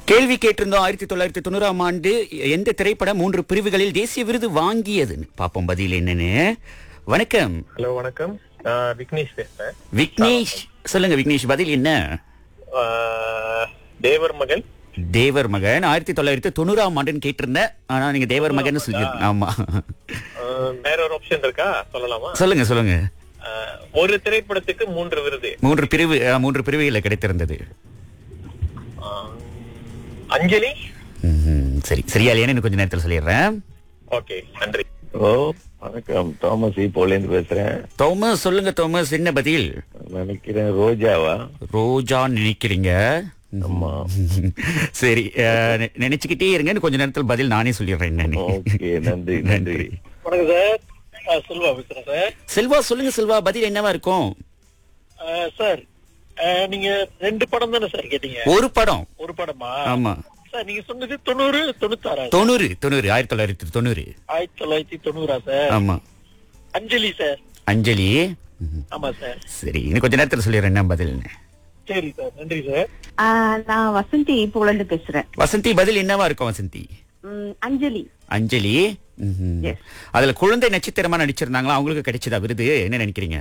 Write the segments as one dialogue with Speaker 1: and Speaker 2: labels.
Speaker 1: கேள்வி கேட்டிருந்தோம் ஆயிரத்தி தொள்ளாயிரத்தி தொண்ணூறாம் ஆண்டு எந்த திரைப்படம் மூன்று பிரிவுகளில் தேசிய விருது வாங்கியதுன்னு பாப்போம் பதில் என்னன்னு வணக்கம்
Speaker 2: ஹலோ வணக்கம் நான் விக்னேஷ் பேசுறேன்
Speaker 1: விக்னேஷ் சொல்லுங்க விக்னேஷ் பதில் என்ன
Speaker 2: ஆஹ், தேவர் மகன்
Speaker 1: தேவர் மகன் ஆயிரத்தி தொள்ளாயிரத்தி தொண்ணூறாம் ஆண்டுன்னு கேட்டிருந்தேன் ஆனா நீங்க தேவர் மகன் சொல்லி ஆமா
Speaker 2: ஆஹ், வேற ஒரு ஆப்ஷன் இருக்கா சொல்லலாமா
Speaker 1: சொல்லுங்க சொல்லுங்க
Speaker 2: ஆஹ், ஒரு திரைப்படத்துக்கு மூன்று விருது
Speaker 1: மூன்று பிரிவு அஹ், மூன்று பிரிவுகளில் கிடைத்திருந்தது
Speaker 2: ஆஹ், அஞ்சலி
Speaker 1: ம்ஹும். சரி சரியா இல்லையான்னு கொஞ்ச நேரத்தில் சொல்லிடுறேன்
Speaker 2: ஓகே நன்றி
Speaker 3: ஓ வணக்கம் தாமஸ் போலேந்து பேசுறேன்
Speaker 1: தோமஸ் சொல்லுங்க தோமஸ் என்ன பதில்
Speaker 3: நினைக்கிறேன் ரோஜாவா
Speaker 1: ரோஜா நினைக்கிறீங்க
Speaker 3: ஆமா
Speaker 1: சரி அஹ், நெ- நினைச்சுக்கிட்டே இருங்கன்னு கொஞ்ச நேரத்தில் பதில் நானே சொல்லிடுறேன் என்னன்னு.
Speaker 3: ஓகே நன்றி நன்றி
Speaker 4: வணக்கம் சார் ஆ, செல்வா பேசுறேன் சார்
Speaker 1: செல்வா சொல்லுங்க செல்வா பதில் என்னவா இருக்கும்
Speaker 4: ஆ, சார் ஆ, நீங்க ரெண்டு படம் தானே சார் கேட்டீங்க
Speaker 1: ஒரு படம்
Speaker 4: ஒரு படமா
Speaker 1: ஆமா
Speaker 4: சார் நீங்க சொன்னது தொண்ணூறு தொண்ணூத்தாறா
Speaker 1: தொண்ணூறு தொண்ணூறு ஆயிரத்தி தொள்ளாயிரத்தி தொண்ணூறு
Speaker 4: ஆயிரத்தி தொள்ளாயிரத்தி தொண்ணூறா சார்
Speaker 1: ஆமா
Speaker 4: அஞ்சலி சார்
Speaker 1: அஞ்சலி ம்ஹும்.
Speaker 4: ஆமா சார்
Speaker 1: சரி இன்னும் கொஞ்ச நேரத்தில் சொல்லிடுறேன் என்ன பதில்னு
Speaker 4: சரி சார் நன்றி சார்
Speaker 5: ஆ, நான் வசந்தி போலந்து பேசுறேன்
Speaker 1: வசந்தி பதில் என்னவா இருக்கும் வசந்தி
Speaker 5: ம், அஞ்சலி
Speaker 1: அஞ்சலி ம்ஹும்.
Speaker 5: Yes.
Speaker 1: அதுல குழந்தை நட்சத்திரமா நடிச்சிருந்தாங்களா அவங்களுக்கு கிடைச்சதா விருது என்ன நினைக்கிறீங்க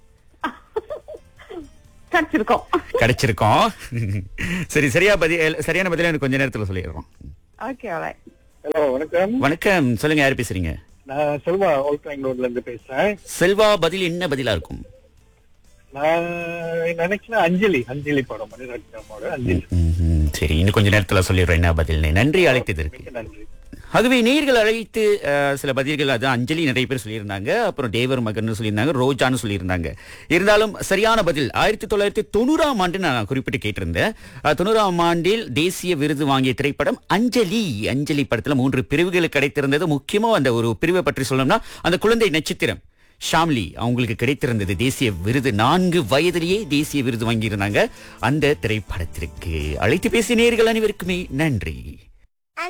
Speaker 5: கிடைச்சிருக்கோம்
Speaker 1: கிடைச்சிருக்கோம் சரி சரியா பதில் சரியான பதில் எனக்கு கொஞ்ச நேரத்துல சொல்லிடுறோம்
Speaker 5: ஓகே
Speaker 4: ஹலோ வணக்கம்
Speaker 1: வணக்கம் சொல்லுங்க யார் பேசுறீங்க
Speaker 4: நான் செல்வா ஓல்ட் பெங்களூர்ல இருந்து பேசுறேன்
Speaker 1: செல்வா பதில் என்ன பதிலா இருக்கும்
Speaker 4: நான் நினைக்கிறேன் அஞ்சலி அஞ்சலி படம் மணிரத்னமோட அஞ்சலி
Speaker 1: ம்ஹும். சரி இன்னும் கொஞ்ச நேரத்துல சொல்லிடுறேன் என்ன பதில்னு நன்றி அழைத்ததற்கு
Speaker 4: மிக்க நன்றி
Speaker 1: ஆகவே நேர்கள் அழைத்து அஹ், சில பதில்கள் அதான் அஞ்சலி நிறைய பேர் சொல்லியிருந்தாங்க அப்புறம் தேவர் மகன் சொல்லியிருந்தாங்க ரோஜான்னு சொல்லியிருந்தாங்க இருந்தாலும் சரியான பதில் ஆயிரத்தி தொள்ளாயிரத்தி தொண்ணூறாம் ஆண்டு நான் குறிப்பிட்டு கேட்டிருந்தேன் அஹ், தொண்ணூறாம் ஆண்டில் தேசிய விருது வாங்கிய திரைப்படம் அஞ்சலி அஞ்சலி படத்துல மூன்று பிரிவுகள் கிடைத்திருந்தது முக்கியமா அந்த ஒரு பிரிவை பற்றி சொல்லணும்னா அந்த குழந்தை நட்சத்திரம் ஷாம்லி அவங்களுக்கு கிடைத்திருந்தது தேசிய விருது நான்கு வயதிலேயே தேசிய விருது வாங்கியிருந்தாங்க அந்த திரைப்படத்திற்கு அழைத்து பேசிய நேர்கள் அனைவருக்குமே நன்றி